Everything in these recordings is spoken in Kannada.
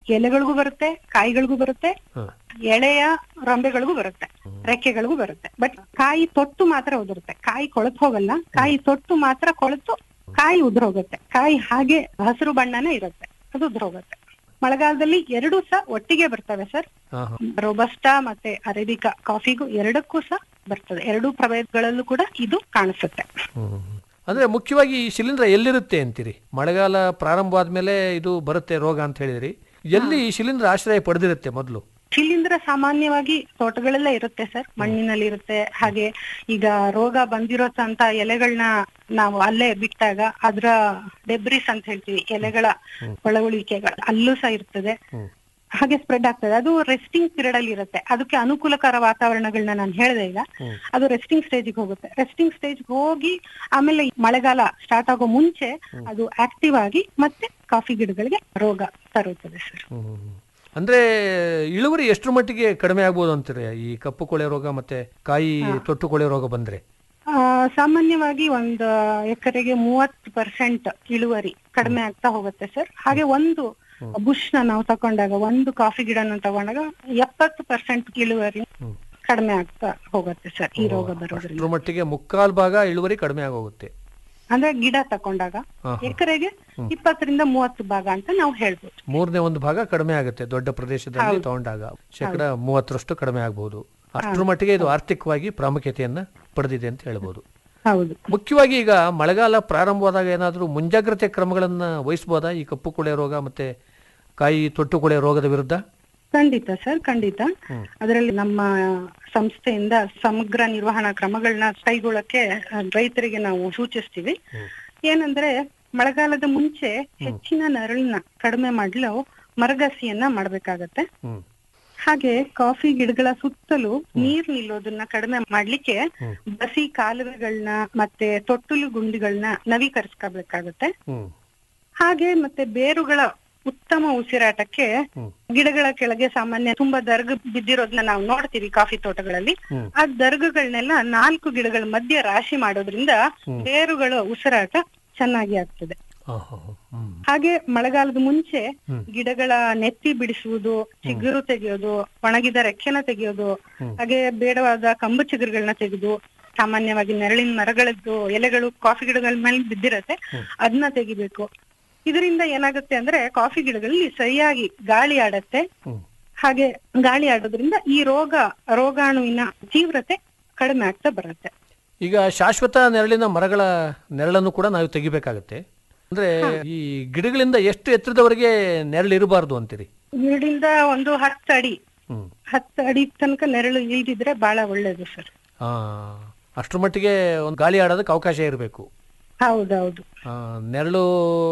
ಎಲೆಗಳಿಗೂ ಬರುತ್ತೆ ಕಾಯಿಗಳಿಗೂ ಬರುತ್ತೆ ಹ. ಎಳೆಯ ರಂಬೆಗಳಿಗೂ ಬರುತ್ತೆ ರೆಕ್ಕೆಗಳಿಗೂ ಬರುತ್ತೆ ಬಟ್ ಕಾಯಿ ತೊಟ್ಟು ಮಾತ್ರ ಉದುರುತ್ತೆ ಕಾಯಿ ಕೊಳತು ಹೋಗಲ್ಲ ಕಾಯಿ ತೊಟ್ಟು ಮಾತ್ರ ಕೊಳೆತು ಕಾಯಿ ಉದುರೋಗುತ್ತೆ ಕಾಯಿ ಹಾಗೆ ಹಸಿರು ಬಣ್ಣನೇ ಇರುತ್ತೆ ಅದು ಉದುರೋಗುತ್ತೆ ಮಳೆಗಾಲದಲ್ಲಿ ಎರಡೂ ಸಹ ಒಟ್ಟಿಗೆ ಬರ್ತವೆ ಸರ್ ಹಾ ಹಾ ರೋಬಸ್ಟಾ ಮತ್ತೆ ಅರೇಬಿಕಾ ಕಾಫಿಗೂ ಎರಡಕ್ಕೂ ಸಹ ಬರ್ತದೆ ಎರಡೂ ಪ್ರಭೇದಗಳಲ್ಲೂ ಕೂಡ ಇದು ಕಾಣಿಸುತ್ತೆ ಹ್ಮ್. ಅಂದ್ರೆ ಮುಖ್ಯವಾಗಿ ಈ ಶಿಲೀಂಧ್ರ ಎಲ್ಲಿರುತ್ತೆ ಅಂತೀರಿ ಮಳೆಗಾಲ ಪ್ರಾರಂಭ ಆದ್ಮೇಲೆ ಇದು ಬರುತ್ತೆ ರೋಗ ಅಂತ ಹೇಳಿದ್ರಿ ಎಲ್ಲಿ ಈ ಶಿಲೀಂಧ್ರ ಆಶ್ರಯ ಪಡೆದಿರುತ್ತೆ ಮೊದಲು ಶಿಲೀಂಧ್ರ ಸಾಮಾನ್ಯವಾಗಿ ತೋಟಗಳೆಲ್ಲ ಇರುತ್ತೆ ಸರ್ ಮಣ್ಣಿನಲ್ಲಿ ಇರುತ್ತೆ ಹಾಗೆ ಈಗ ರೋಗ ಬಂದಿರೋಂತ ಎಲೆಗಳನ್ನ ನಾವು ಅಲ್ಲೇ ಬಿಟ್ಟಾಗ ಅದ್ರ ಡೆಬ್ರಿಸ್ ಅಂತ ಹೇಳ್ತೀವಿ ಎಲೆಗಳ ಒಳಗುಳಿಕೆಗಳು ಅಲ್ಲೂ ಸಹ ಇರ್ತದೆ ಹ್ಮ್. ಹಾಗೆ ಸ್ಪ್ರೆಡ್ ಆಗ್ತದೆ ಅದು ರೆಸ್ಟಿಂಗ್ ಪೀರಿಯಡ್ ಅಲ್ಲಿ ಇರುತ್ತೆ ಅದಕ್ಕೆ ಅನುಕೂಲಕರ ವಾತಾವರಣಗಳನ್ನ ನಾನು ಹೇಳಿದೆ ಈಗ ಹ್ಮ್. ಅದು ರೆಸ್ಟಿಂಗ್ ಸ್ಟೇಜ್ ಹೋಗುತ್ತೆ ರೆಸ್ಟಿಂಗ್ ಸ್ಟೇಜ್ ಹೋಗಿ ಆಮೇಲೆ ಈ ಮಳೆಗಾಲ ಸ್ಟಾರ್ಟ್ ಆಗೋ ಮುಂಚೆ ಅದು ಆಕ್ಟಿವ್ ಆಗಿ ಮತ್ತೆ ಕಾಫಿ ಗಿಡಗಳಿಗೆ ರೋಗ ತರುತ್ತದೆ ಸರ್ ಹ್ಮ್. ಅಂದ್ರೆ ಇಳುವರಿ ಎಷ್ಟರ ಮಟ್ಟಿಗೆ ಕಡಿಮೆ ಆಗ್ಬೋದು ಅಂತೀರಿ ಈ ಕಪ್ಪು ಕೊಳೆ ರೋಗ ಮತ್ತೆ ಕಾಯಿ ತೊಟ್ಟು ಕೊಳೆ ರೋಗ ಬಂದ್ರೆ ಆ, ಸಾಮಾನ್ಯವಾಗಿ ಒಂದು ಎಕರೆಗೆ ಮೂವತ್ತು ಪರ್ಸೆಂಟ್ ಇಳುವರಿ ಕಡಿಮೆ ಆಗ್ತಾ ಹೋಗುತ್ತೆ ಸರ್ ಹಾಗೆ ಒಂದು ಬುಷ್ ನ ನಾವು ತಕೊಂಡಾಗ ಒಂದು ಕಾಫಿ ಗಿಡನ ತಗೊಂಡಾಗ ಎಪ್ಪತ್ತು ಪರ್ಸೆಂಟ್ ಇಳುವರಿ ಹ್ಮ್. ಕಡಿಮೆ ಆಗ್ತಾ ಹೋಗುತ್ತೆ ಸರ್ ಈ ರೋಗ ಬರೋದ್ರಿಂದ ಅಷ್ಟರ ಮಟ್ಟಿಗೆ ಮುಕ್ಕಾಲ್ ಭಾಗ ಇಳುವರಿ ಕಡಿಮೆ ಆಗೋಗುತ್ತೆ ಅಂದ್ರೆ ಗಿಡ ತಕೊಂಡಾಗ ಹಾ, ಹಾ. ಎಕರೆಗೆ ಇಪ್ಪತ್ತರಿಂದ ಮೂವತ್ತು ಭಾಗ ಅಂತ ನಾವು ಹೇಳ್ಬೋದು ಮೂರನೇ ಒಂದು ಭಾಗ ಕಡಿಮೆ ಆಗುತ್ತೆ ದೊಡ್ಡ ಪ್ರದೇಶದಲ್ಲಿ ತಗೊಂಡಾಗ ಶೇಕಡ ಮೂವತ್ತರಷ್ಟು ಕಡಿಮೆ ಆಗಬಹುದು ಅಷ್ಟರ ಮಟ್ಟಿಗೆ ಇದು ಆರ್ಥಿಕವಾಗಿ ಪ್ರಾಮುಖ್ಯತೆಯನ್ನ ಪಡೆದಿದೆ ಅಂತ ಹೇಳ್ಬೋದು ಹೌದು ಮುಖ್ಯವಾಗಿ ಈಗ ಮಳೆಗಾಲ ಪ್ರಾರಂಭವಾದಾಗ ಏನಾದರೂ ಮುಂಜಾಗ್ರತೆ ಕ್ರಮಗಳನ್ನ ವಹಿಸಬಹುದಾ ಈ ಕಪ್ಪು ಕೊಳೆ ರೋಗ ಮತ್ತೆ ಕಾಯಿ ತೊಟ್ಟು ಕೊಳೆ ರೋಗದ ವಿರುದ್ಧ ಖಂಡಿತ ಸರ್ ಖಂಡಿತ ಹ್ಮ್. ಅದರಲ್ಲಿ ನಮ್ಮ ಸಂಸ್ಥೆಯಿಂದ ಸಮಗ್ರ ನಿರ್ವಹಣಾ ಕ್ರಮಗಳನ್ನ ಕೈಗೊಳ್ಳಕ್ಕೆ ಆ, ರೈತರಿಗೆ ನಾವು ಸೂಚಿಸ್ತೀವಿ ಏನಂದ್ರೆ ಮಳೆಗಾಲದ ಮುಂಚೆ ಹೆಚ್ಚಿನ ನೆರಳನ್ನ ಕಡಿಮೆ ಮಾಡಲು ಮರಗಸಿಯನ್ನ ಮಾಡ್ಬೇಕಾಗತ್ತೆ ಹ್ಮ್ ಹಾಗೆ ಕಾಫಿ ಗಿಡಗಳ ಸುತ್ತಲೂ ನೀರ್ ನಿಲ್ಲೋದನ್ನ ಕಡಿಮೆ ಮಾಡ್ಲಿಕ್ಕೆ ಹ್ಮ್. ಬಸಿ ಕಾಲುವೆಗಳನ್ನ ಮತ್ತೆ ತೊಟ್ಟಲು ಗುಂಡಿಗಳನ್ನ ನವೀಕರಿಸ್ಕೋಬೇಕಾಗತ್ತೆ ಹ್ಮ್ ಹಾಗೆ ಮತ್ತೆ ಬೇರುಗಳ ಉತ್ತಮ ಉಸಿರಾಟಕ್ಕೆ ಹ್ಮ್. ಗಿಡಗಳ ಕೆಳಗೆ ಸಾಮಾನ್ಯ ತುಂಬಾ ದರ್ಗ ಬಿದ್ದಿರೋದನ್ನ ನಾವು ನೋಡ್ತೀವಿ ಕಾಫಿ ತೋಟಗಳಲ್ಲಿ ಹ್ಮ್. ಆ ದರ್ಗಗಳನ್ನೆಲ್ಲ ನಾಲ್ಕು ಗಿಡಗಳ ಮಧ್ಯೆ ರಾಶಿ ಮಾಡೋದ್ರಿಂದ ಬೇರುಗಳ ಉಸಿರಾಟ ಚೆನ್ನಾಗಿ ಆಗ್ತದೆ ಆ, ಹಾ, ಹಾ. ಹ್ಮ್ ಹಾಗೆ ಮಳೆಗಾಲದ ಮುಂಚೆ ಹ್ಮ್. ಗಿಡಗಳ ನೆತ್ತಿ ಬಿಡಿಸುವುದು ಚಿಗುರು ತೆಗೆಯೋದು ಒಣಗಿದ ರೆಕ್ಕೆನ ತೆಗೆಯೋದು ಹ್ಮ್. ಹಾಗೆ ಬೇಡವಾದ ಕಂಬು ಚಿಗುರುಗಳನ್ನ ತೆಗೆದು ಸಾಮಾನ್ಯವಾಗಿ ನೆರಳಿನ ಮರಗಳದ್ದು ಎಲೆಗಳು ಕಾಫಿ ಗಿಡಗಳ ಮೇಲೆ ಬಿದ್ದಿರತ್ತೆ ಅದನ್ನ ತೆಗಿಬೇಕು ಇದರಿಂದ ಏನಾಗುತ್ತೆ ಅಂದ್ರೆ ಕಾಫಿ ಗಿಡಗಳಲ್ಲಿ ಸರಿಯಾಗಿ ಗಾಳಿ ಆಡತ್ತೆ ಹ್ಮ್ ಹಾಗೆ ಗಾಳಿ ಆಡೋದ್ರಿಂದ ಈ ರೋಗ ರೋಗಾಣುವಿನ ತೀವ್ರತೆ ಕಡಿಮೆ ಆಗ್ತಾ ಬರುತ್ತೆ ಈಗ ಶಾಶ್ವತ ನೆರಳಿನ ಮರಗಳ ನೆರಳನ್ನು ಕೂಡ ನಾವು ತೆಗಿಬೇಕಾಗತ್ತೆ ಅಂದ್ರೆ ಈ ಗಿಡಗಳಿಂದ ಎಷ್ಟು ಎತ್ತರದವರೆಗೆ ನೆರಳು ಇರಬಾರ್ದು ಅಂತೀರಿ ಗಿಡದಿಂದ ಒಂದು ಹತ್ತು ಅಡಿ ಹ್ಮ್ ಹತ್ತು ಅಡಿ ತನಕ ನೆರಳು ಇಳಿದಿದ್ರೆ ಬಹಳ ಒಳ್ಳೇದು ಸರ್ ಆ, ಅಷ್ಟ್ರ ಮಟ್ಟಿಗೆ ಒಂದು ಗಾಳಿ ಆಡೋದಕ್ಕೆ ಅವಕಾಶ ಇರಬೇಕು ಹೌದೌದು ನೆರಳು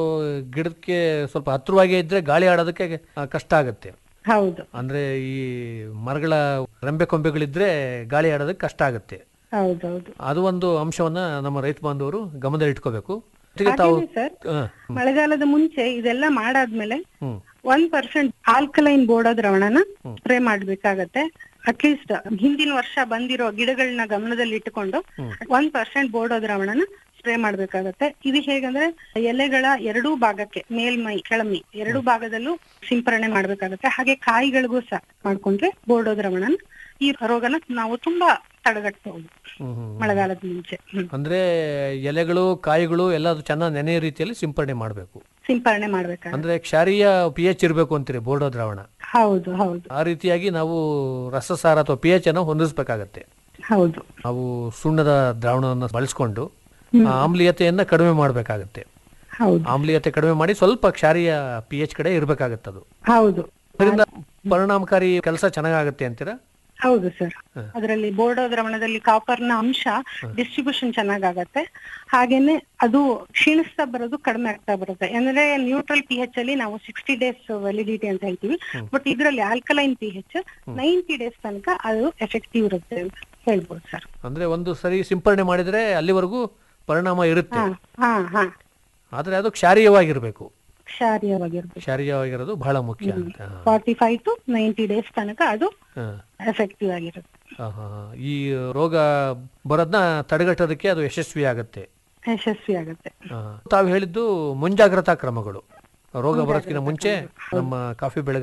ಗಿಡಕ್ಕೆ ಸ್ವಲ್ಪ ಹತ್ತಿರವಾಗೇ ಇದ್ರೆ ಗಾಳಿ ಆಡೋದಕ್ಕೆ ಆ, ಕಷ್ಟ ಆಗುತ್ತೆ ಹೌದು ಅಂದ್ರೆ ಈ ಮರಗಳ ರೆಂಬೆ ಕೊಂಬೆಗಳಿದ್ರೆ ಗಾಳಿ ಆಡೋದಕ್ಕೆ ಕಷ್ಟ ಆಗುತ್ತೆ ಹೌದೌದು ಅದು ಒಂದು ಅಂಶವನ್ನ ನಮ್ಮ ರೈತ ಬಾಂಧವರು ಗಮನದಲ್ಲಿ ಇಟ್ಕೋಬೇಕು ಜೊತೆಗೆ ತಾವು ಹಾಗೇನೆ ಸರ್ ಹಾ, ಮಳೆಗಾಲದ ಮುಂಚೆ ಇದೆಲ್ಲ ಮಾಡಾದ್ಮೇಲೆ ಹ್ಮ್ ಒನ್ ಪರ್ಸೆಂಟ್ ಆಲ್ಕಲೈನ್ ಬೋರ್ಡೋ ದ್ರವಣನ ಸ್ಪ್ರೇ ಮಾಡ್ಬೇಕಾಗತ್ತೆ ಅಟ್ಲೀಸ್ಟ್ ಹಿಂದಿನ ವರ್ಷ ಬಂದಿರೋ ಗಿಡಗಳನ್ನ ಗಮನದಲ್ಲಿ ಇಟ್ಟುಕೊಂಡು ಒನ್ ಪರ್ಸೆಂಟ್ ಬೋರ್ಡೋ ದ್ರಾವಣನ ಸ್ಪ್ರೇ ಮಾಡ್ಬೇಕಾಗತ್ತೆ ಇದು ಹೇಗಂದ್ರೆ ಎಲೆಗಳ ಎರಡೂ ಭಾಗಕ್ಕೆ ಮೇಲ್ಮೈ ಕೆಳಮೈ ಎರಡೂ ಭಾಗದಲ್ಲೂ ಸಿಂಪರಣೆ ಮಾಡ್ಬೇಕಾಗತ್ತೆ ಹಾಗೆ ಕಾಯಿಗಳಿಗೂ ಸಹ ಮಾಡ್ಕೊಂಡ್ರೆ ಬೋರ್ಡೋ ದ್ರಾವಣನ ಈ ರೋಗನ ನಾವು ತುಂಬಾ ತಡೆಗಟ್ಟಬಹುದು ಹ್ಮ್, ಹ್ಮ್. ಮಳೆಗಾಲದ ಮುಂಚೆ ಹ್ಮ್. ಅಂದ್ರೆ ಎಲೆಗಳು ಕಾಯಿಗಳು ಎಲ್ಲ ಅದು ಚೆನ್ನಾಗಿ ನೆನೆಯ ರೀತಿಯಲ್ಲಿ ಸಿಂಪರಣೆ ಮಾಡಬೇಕು ಸಿಂಪರಣೆ ಮಾಡ್ಬೇಕಾಗತ್ತೆ ಅಂದ್ರೆ ಕ್ಷಾರೀಯ ಪಿ ಎಚ್ ಇರಬೇಕು ಅಂತೀರಿ ಬೋರ್ಡೋ ದ್ರಾವಣ ಹೌದು ಹೌದು ಆ ರೀತಿಯಾಗಿ ನಾವು ರಸಸಾರ ಅಥವಾ ಪಿ ಎಚ್ ಅನ್ನು ಹೊಂದಿಸ್ಬೇಕಾಗತ್ತೆ ಹೌದು ನಾವು ಸುಣ್ಣದ ದ್ರಾವಣವನ್ನು ಬಳಸ್ಕೊಂಡು ಆ ಆಮ್ಲೀಯತೆಯನ್ನ ಕಡಿಮೆ ಮಾಡಬೇಕಾಗತ್ತೆ ಹೌದು ಆಮ್ಲೀಯತೆ ಕಡಿಮೆ ಮಾಡಿ ಸ್ವಲ್ಪ ಕ್ಷಾರೀಯ ಪಿ ಎಚ್ ಕಡೆ ಇರಬೇಕಾಗತ್ತೆ ಅದು ಹೌದು ಅದರಿಂದ ಪರಿಣಾಮಕಾರಿ ಕೆಲಸ ಚೆನ್ನಾಗಾಗತ್ತೆ ಅಂತೀರಾ ಹೌದು ಸರ್ ಅದರಲ್ಲಿ ಬೋರ್ಡೋ ದ್ರವಣದಲ್ಲಿ ಕಾಪರ್ನ ಅಂಶ ಡಿಸ್ಟ್ರಿಬ್ಯೂಷನ್ ಚೆನ್ನಾಗಾಗತ್ತೆ ಹಾಗೇನೆ ಅದು ಕ್ಷೀಣಿಸ್ತಾ ಬರೋದು ಕಡಿಮೆ ಆಗ್ತಾ ಬರುತ್ತೆ ಅಂದ್ರೆ ನ್ಯೂಟ್ರಲ್ ಪಿ ಎಚ್ ಅಲ್ಲಿ ನಾವು ಸಿಕ್ಸ್ಟಿ ಡೇಸ್ ವ್ಯಾಲಿಡಿಟಿ ಅಂತ ಹೇಳ್ತೀವಿ ಬಟ್ ಇದರಲ್ಲಿ alkaline P H ninety days ತನಕ ಅದು ಎಫೆಕ್ಟಿವ್ ಇರುತ್ತೆ ಅಂತ ಹೇಳ್ಬೋದು ಸರ್ ಅಂದ್ರೆ ಒಂದು ಸರಿ ಸಿಂಪರಣೆ ಮಾಡಿದ್ರೆ ಅಲ್ಲಿವರೆಗೂ ಪರಿಣಾಮ ಇರುತ್ತೆ ಹಾ ಹಾ ಹಾ ಆದ್ರೆ ಅದು ಕ್ಷಾರೀಯವಾಗಿರ್ಬೇಕು ಕ್ಷಾರೀಯವಾಗಿರ್ಬೇಕು ಕ್ಷಾರೀಯವಾಗಿರೋದು ಬಹಳ ಮುಖ್ಯ ಅಂತ forty five to ninety days ತನಕ ಅದು ಹಾ. ಎಫೆಕ್ಟಿವ್ ಆಗಿರುತ್ತೆ ಹಾ, ಹಾ, ಹಾ. ಈ ರೋಗ ಬರೋದನ್ನ ತಡೆಗಟ್ಟೋದಕ್ಕೆ ಅದು ಯಶಸ್ವಿ ಆಗುತ್ತೆ ಯಶಸ್ವಿ ಆಗುತ್ತೆ ತಾವು ಹೇಳಿದ್ದು ಮುಂಜಾಗ್ರತಾ ಕ್ರಮಗಳು ರೋಗ ಬರೋದಕ್ಕಿಂತ ಮುಂಚೆ ನಮ್ಮ ಕಾಫಿ ಬೆಳೆ